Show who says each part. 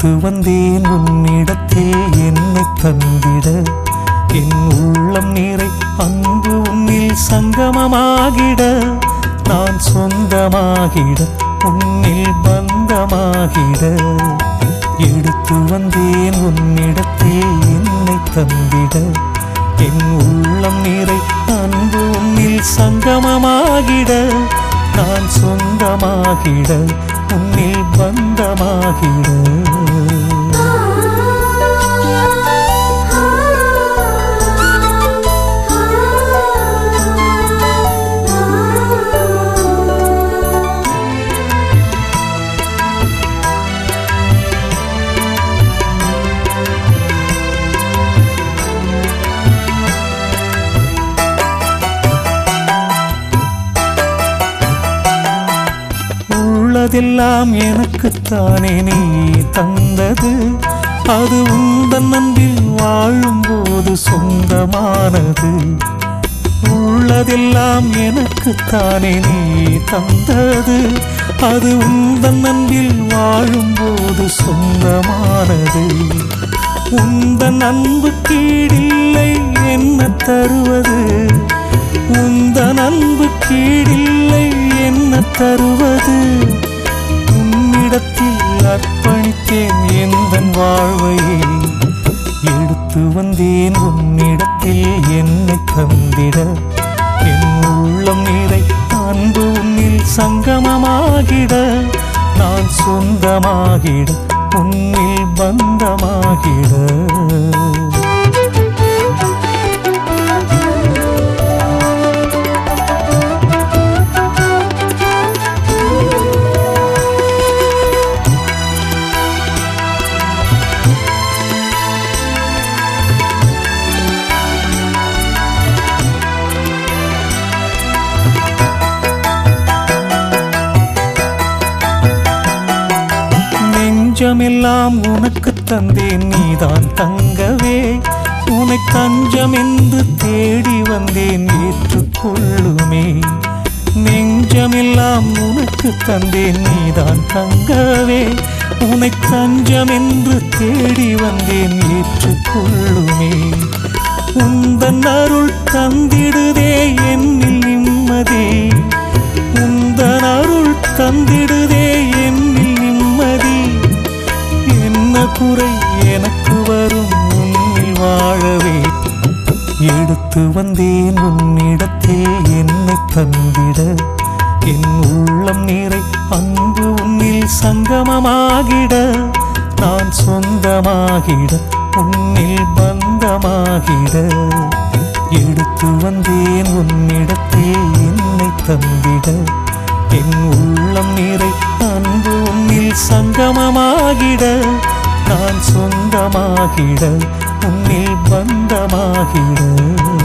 Speaker 1: எடுத்து வந்தேன் உன்னிடத்தில் என்னை தந்திட என் உள்ளம் நீரை அன்பு உன்னில் சங்கமமாகிட நான் சொந்தமாகிட உன்னில் பந்தமாகிட எடுத்து வந்தேன் உன்னிடத்தில் என்னை தந்திட என் உள்ளம் நீரை அன்பு உன்னில் சங்கமமாகிட நான் சொந்தமாகிட உன்னில் பந்தமாகிட உள்ளதெல்லாம் எனக்குத்தானே நீ தந்தது அது உந்தன் அன்பில் வாழும்போது சொந்தமானது உள்ளதெல்லாம் எனக்குத்தானே நீ தந்தது அது உந்தன் அன்பில் வாழும்போது சொந்தமானது உந்தன் அன்பு கீழில்லை என்ன தருவது உந்தன் அன்பு கீழில்லை என்ன தருவது உன்னிடத்தில் அர்ப்பணித்தேன் எந்தன் வாழ்வையே எடுத்து வந்தேன் உன்னிடத்தில் என்னை தந்திட என் உள்ளம் நீரை அன்பு உன்னில் சங்கமமாகிட நான் சொந்தமாகிட உன்னில் பந்தமாகிட நெஞ்சமெல்லாம் உனக்கு தந்தேன் நீதான் தங்கவே உனை தஞ்சம் என்று தேடி வந்தேன் ஏற்றுக்கொள்ளுமே நெஞ்சமெல்லாம் உனக்கு தந்தேன் நீதான் தங்கவே உனை தஞ்சம் என்று தேடி வந்தேன் ஏற்றுக்கொள்ளுமே உந்தன் அருள் தந்திடுதே என்னில் நிம்மதி உந்தன் அருள் தந்திடுதே என்னில் நிம்மதி என்ன குறை எனக்கு வரும் உன்னில் வாழவே எடுத்து வந்தேன் உன்னிடத்தில் என்னை தந்திட என் உள்ளம் நீரை அன்பு உன்னில் சங்கமமாகிட நான் சொந்தமாகிட உன்னில் பந்தமாகிட எடுத்து வந்தேன் உன்னிடத்தில் என்னை தந்திட என் உள்ளம் நீரை அன்பு உன்னில் சங்கமமாகிட நான் சொந்தமாகிட உன்னில் பந்தமாகிட